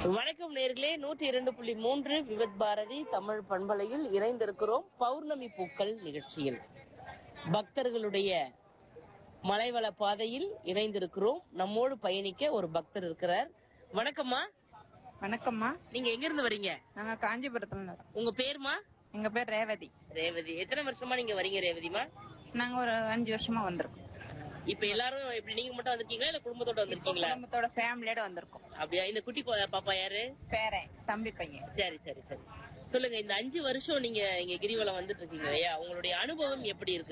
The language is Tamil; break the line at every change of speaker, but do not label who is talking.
வணக்கம் நேர்களே நூற்றி இரண்டு புள்ளி மூன்று விவத் பாரதி தமிழ் பண்பலையில் இணைந்திருக்கிறோம் பௌர்ணமி பூக்கள் நிகழ்ச்சியில் பக்தர்களுடைய மலைவள பாதையில் இணைந்திருக்கிறோம் நம்மோடு பயணிக்க ஒரு பக்தர் இருக்கிறார் வணக்கம்மா
வணக்கம்மா
நீங்க எங்க இருந்து வரீங்க
நாங்க காஞ்சிபுரத்துல இருந்து வரோம்.
உங்க பேருமா
எங்க பேர் ரேவதி
ரேவதி எத்தனை வருஷமா நீங்க வரீங்க ரேவதிமா
நாங்க ஒரு அஞ்சு வருஷமா வந்திருக்கோம்
இப்ப எல்லாரும் இப்படி நீங்க மட்டும் வந்திருக்கீங்களா இல்ல குடும்பத்தோட வந்திருக்கீங்களா
குடும்பத்தோட ஃபேமிலியோட வந்திருக்கோம்
அப்படியா இந்த குட்டி பா- பாப்பா யாரு
பேரன் தம்பி பையன்
சரி சரி சரி சொல்லுங்க இந்த அஞ்சு வருஷம் நீங்க இங்க கிரிவலம் வந்துட்டு இருக்கீங்க இல்லையா உங்களுடைய அனுபவம் எப்படி இருக்கு